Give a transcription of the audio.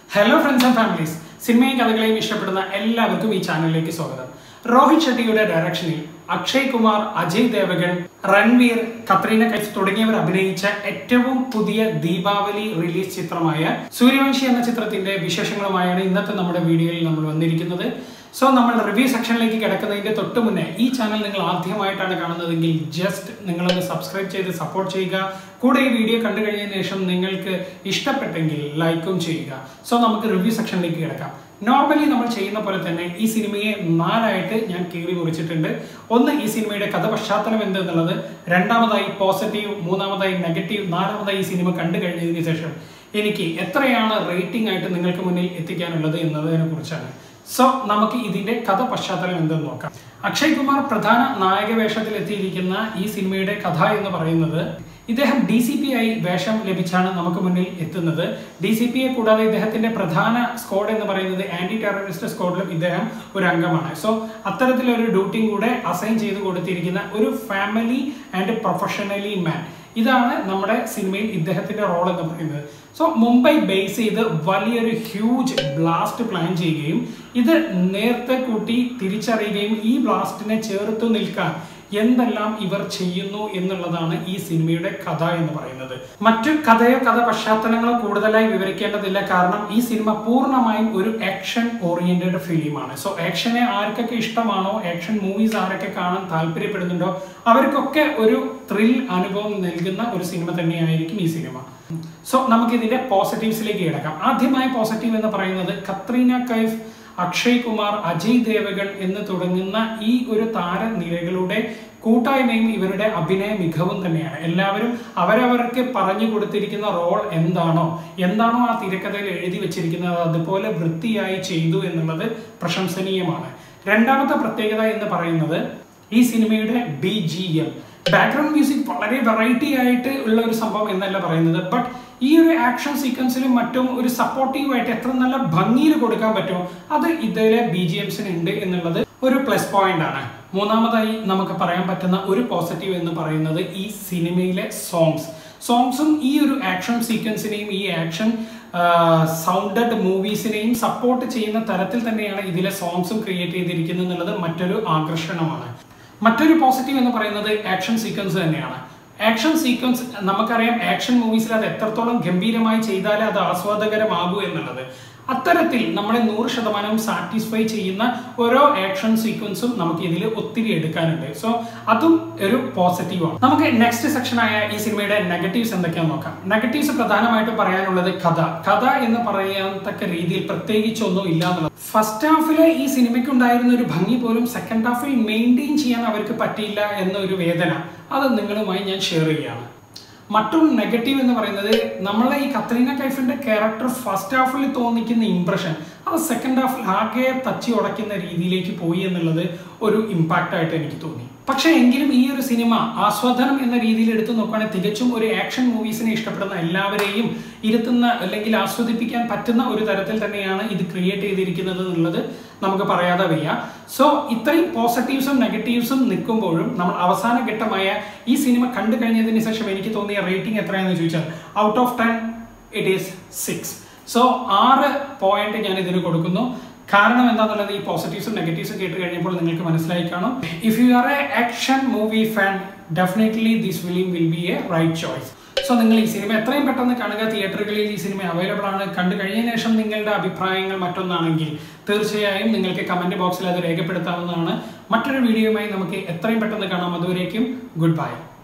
hello friends and families സിനിമയും കഥകളെയും ഇഷ്ടപ്പെടുന്ന എല്ലാവർക്കും ഈ ചാനലിലേക്ക് സ്വാഗതം രോഹിത് ഷെട്ടിയുടെ ഡയറക്ഷനിൽ അക്ഷയ് കുമാർ അജയ് ദേവഗൺ രൺവീർ കത്രീന കൈഫ് തുടങ്ങിയവർ അഭിനയിച്ച ഏറ്റവും പുതിയ ദീപാവലി റിലീസ് ചിത്രമായ സൂര്യവംശി എന്ന ചിത്രത്തിന്റെ വിശേഷങ്ങളുമായാണ് ഇന്നത്തെ നമ്മുടെ വീഡിയോയിൽ നമ്മൾ വന്നിരിക്കുന്നത് സോ നമ്മൾ റിവ്യൂ സെക്ഷനിലേക്ക് കിടക്കുന്നതിന്റെ തൊട്ട് മുന്നേ ഈ ചാനൽ നിങ്ങൾ ആദ്യമായിട്ടാണ് കാണുന്നതെങ്കിൽ ജസ്റ്റ് നിങ്ങളൊന്ന് സബ്സ്ക്രൈബ് ചെയ്ത് സപ്പോർട്ട് ചെയ്യുക കൂടെ ഈ വീഡിയോ കണ്ടു കഴിഞ്ഞതിന് ശേഷം നിങ്ങൾക്ക് ഇഷ്ടപ്പെട്ടെങ്കിൽ ലൈക്കും ചെയ്യുക സോ നമുക്ക് റിവ്യൂ സെക്ഷനിലേക്ക് കിടക്കാം നോർമലി നമ്മൾ ചെയ്യുന്ന പോലെ തന്നെ ഈ സിനിമയെ നാലായിട്ട് ഞാൻ കീറി മുറിച്ചിട്ടുണ്ട് ഒന്ന് ഈ സിനിമയുടെ കഥ പശ്ചാത്തലം എന്ത് എന്നുള്ളത് രണ്ടാമതായി പോസിറ്റീവ് മൂന്നാമതായി നെഗറ്റീവ് നാലാമതായി ഈ സിനിമ കണ്ടു കഴിഞ്ഞതിന് ശേഷം എനിക്ക് എത്രയാണ് റേറ്റിംഗ് ആയിട്ട് നിങ്ങൾക്ക് മുന്നിൽ എത്തിക്കാനുള്ളത് എന്നതിനെ കുറിച്ചാണ് സോ നമുക്ക് ഇതിന്റെ കഥ പശ്ചാത്തലം എന്തെന്ന് നോക്കാം അക്ഷയ് കുമാർ പ്രധാന നായക വേഷത്തിൽ എത്തിയിരിക്കുന്ന ഈ സിനിമയുടെ കഥ എന്ന് പറയുന്നത് ഇദ്ദേഹം ഡി സി പി ആയി വേഷം ലഭിച്ചാണ് നമുക്ക് മുന്നിൽ എത്തുന്നത് ഡി സി പിയെ കൂടാതെ ഇദ്ദേഹത്തിന്റെ പ്രധാന സ്ക്വാഡ് എന്ന് പറയുന്നത് ആന്റി ടെററിസ്റ്റ് സ്ക്വാഡിലും ഇദ്ദേഹം ഒരു അംഗമാണ് സോ അത്തരത്തിലൊരു ഡ്യൂട്ടിയും കൂടെ അസൈൻ ചെയ്ത് കൊടുത്തിരിക്കുന്ന ഒരു ഫാമിലി ആൻഡ് പ്രൊഫഷണലി മാൻ ഇതാണ് നമ്മുടെ സിനിമയിൽ ഇദ്ദേഹത്തിന്റെ റോൾ എന്ന് പറയുന്നത് സോ മുംബൈ ബേസ് ചെയ്ത് വലിയൊരു ഹ്യൂജ് ബ്ലാസ്റ്റ് പ്ലാൻ ചെയ്യുകയും ഇത് നേരത്തെ കൂട്ടി തിരിച്ചറിയുകയും ഈ ബ്ലാസ്റ്റിനെ ചേർത്ത് നിൽക്കാൻ എന്തെല്ലാം ഇവർ ചെയ്യുന്നു എന്നുള്ളതാണ് ഈ സിനിമയുടെ കഥ എന്ന് പറയുന്നത് മറ്റു കഥയോ കഥ പശ്ചാത്തലങ്ങളോ കൂടുതലായി വിവരിക്കേണ്ടതില്ല കാരണം ഈ സിനിമ പൂർണ്ണമായും ഒരു ആക്ഷൻ ഓറിയന്റഡ് ഫിലിമാണ് സോ ആക്ഷനെ ആർക്കൊക്കെ ഇഷ്ടമാണോ ആക്ഷൻ മൂവീസ് ആരൊക്കെ കാണാൻ താല്പര്യപ്പെടുന്നുണ്ടോ അവർക്കൊക്കെ ഒരു ത്രിൽ അനുഭവം നൽകുന്ന ഒരു സിനിമ തന്നെയായിരിക്കും ഈ സിനിമ സോ നമുക്ക് ഇതിന്റെ പോസിറ്റീവ്സിലേക്ക് കിടക്കാം ആദ്യമായ പോസിറ്റീവ് എന്ന് പറയുന്നത് കത്രീന കൈഫ് അക്ഷയ് കുമാർ അജയ് ദേവഗൺ എന്ന് തുടങ്ങുന്ന ഈ ഒരു താരനിരകളുടെ കൂട്ടായ്മയും ഇവരുടെ അഭിനയ മികവും തന്നെയാണ് എല്ലാവരും അവരവർക്ക് പറഞ്ഞു കൊടുത്തിരിക്കുന്ന റോൾ എന്താണോ എന്താണോ ആ തിരക്കഥയിൽ എഴുതി വെച്ചിരിക്കുന്നത് അതുപോലെ വൃത്തിയായി ചെയ്തു എന്നുള്ളത് പ്രശംസനീയമാണ് രണ്ടാമത്തെ പ്രത്യേകത എന്ന് പറയുന്നത് ഈ സിനിമയുടെ B G M background music വളരെ വെറൈറ്റി ആയിട്ട് ഉള്ള ഒരു സംഭവം എന്നല്ല പറയുന്നത് ബട്ട് ഈ ഒരു ആക്ഷൻ സീക്വൻസിലും മറ്റും ഒരു സപ്പോർട്ടീവ് ആയിട്ട് എത്ര നല്ല ഭംഗിയിൽ കൊടുക്കാൻ പറ്റുമോ അത് ഇതിലെ ബി ജി എംസിന് ഉണ്ട് എന്നുള്ളത് ഒരു പ്ലസ് പോയിന്റ് ആണ് മൂന്നാമതായി നമുക്ക് പറയാൻ പറ്റുന്ന ഒരു പോസിറ്റീവ് എന്ന് പറയുന്നത് ഈ സിനിമയിലെ സോങ്സ് സോങ്സും ഈ ഒരു ആക്ഷൻ സീക്വൻസിനെയും ഈ ആക്ഷൻ സൗണ്ടഡ് മൂവീസിനെയും സപ്പോർട്ട് ചെയ്യുന്ന തരത്തിൽ തന്നെയാണ് ഇതിലെ സോങ്സും ക്രിയേറ്റ് ചെയ്തിരിക്കുന്നത് എന്നുള്ളത് മറ്റൊരു ആകർഷണമാണ് മറ്റൊരു പോസിറ്റീവ് എന്ന് പറയുന്നത് ആക്ഷൻ സീക്വൻസ് തന്നെയാണ് ആക്ഷൻ സീക്വൻസ് നമുക്കറിയാം ആക്ഷൻ മൂവീസിൽ അത് എത്രത്തോളം ഗംഭീരമായി ചെയ്താലേ അത് ആസ്വാദകരമാകൂ എന്നുള്ളത് അത്തരത്തിൽ നമ്മളെ നൂറ് ശതമാനം സാറ്റിസ്ഫൈ ചെയ്യുന്ന ഓരോ ആക്ഷൻ സീക്വൻസും നമുക്ക് ഇതിൽ ഒത്തിരി എടുക്കാനുണ്ട് സോ അതും ഒരു പോസിറ്റീവാണ് നമുക്ക് നെക്സ്റ്റ് സെക്ഷനായ ഈ സിനിമയുടെ നെഗറ്റീവ്സ് എന്തൊക്കെയാണെന്ന് നോക്കാം നെഗറ്റീവ്സ് പ്രധാനമായിട്ടും പറയാനുള്ളത് കഥ കഥ എന്ന് പറയത്തക്ക രീതിയിൽ പ്രത്യേകിച്ചൊന്നും ഇല്ല എന്നുള്ളത് ഫസ്റ്റ് ഹാഫിലെ ഈ സിനിമയ്ക്ക് ഉണ്ടായിരുന്ന ഒരു ഭംഗി പോലും സെക്കൻഡ് ഹാഫിൽ മെയിൻറ്റെയിൻ ചെയ്യാൻ അവർക്ക് പറ്റിയില്ല എന്നൊരു വേദന അത് നിങ്ങളുമായി ഞാൻ ഷെയർ ചെയ്യുകയാണ് മറ്റൊരു നെഗറ്റീവ് എന്ന് പറയുന്നത് നമ്മളെ ഈ കത്രീന കൈഫിന്റെ ക്യാരക്ടർ ഫസ്റ്റ് ഹാഫിൽ തോന്നിക്കുന്ന ഇംപ്രഷൻ അത് സെക്കൻഡ് ഹാഫിൽ ആകെ തച്ചി ഉടയ്ക്കുന്ന രീതിയിലേക്ക് പോയി എന്നുള്ളത് ഒരു ഇമ്പാക്റ്റ് ആയിട്ട് എനിക്ക് തോന്നി പക്ഷേ എങ്കിലും ഈ ഒരു സിനിമ ആസ്വാദനം എന്ന രീതിയിൽ എടുത്തു നോക്കുകയാണെങ്കിൽ തികച്ചും ഒരു ആക്ഷൻ മൂവീസിനെ ഇഷ്ടപ്പെടുന്ന എല്ലാവരെയും ഇരുത്തുന്ന അല്ലെങ്കിൽ ആസ്വദിപ്പിക്കാൻ പറ്റുന്ന ഒരു തരത്തിൽ തന്നെയാണ് ഇത് ക്രിയേറ്റ് ചെയ്തിരിക്കുന്നത് എന്നുള്ളത് നമുക്ക് പറയാതെ വയ്യ സോ ഇത്രയും പോസിറ്റീവ്സും നെഗറ്റീവ്സും നിൽക്കുമ്പോഴും നമ്മൾ അവസാന ഘട്ടമായ ഈ സിനിമ കണ്ടു കഴിഞ്ഞതിന് ശേഷം എനിക്ക് തോന്നിയ റേറ്റിംഗ് എത്രയാണെന്ന് ചോദിച്ചാൽ out of ten it is six so ആറ് പോയിന്റ് ഞാൻ ഇതിന് കൊടുക്കുന്നു കാരണം എന്താണെന്നുള്ളത് ഈ പോസിറ്റീവ്സും നെഗറ്റീവ്സും കേട്ട് കഴിഞ്ഞപ്പോൾ നിങ്ങൾക്ക് മനസ്സിലായി കാണും if you are a action movie fan definitely this film will be a right choice so നിങ്ങൾ ഈ സിനിമ എത്രയും പെട്ടെന്ന് കാണുക തിയേറ്ററുകളിൽ ഈ സിനിമ അവൈലബിൾ ആണ് കണ്ടു കഴിഞ്ഞതിന് ശേഷം നിങ്ങളുടെ അഭിപ്രായങ്ങൾ മറ്റൊന്നാണെങ്കിൽ തീർച്ചയായും നിങ്ങൾക്ക് കമന്റ് ബോക്സിൽ അത് രേഖപ്പെടുത്താവുന്നതാണ് മറ്റൊരു വീഡിയോയുമായി നമുക്ക് എത്രയും പെട്ടെന്ന് കാണാം അതുവരേക്കും ഗുഡ് ബൈ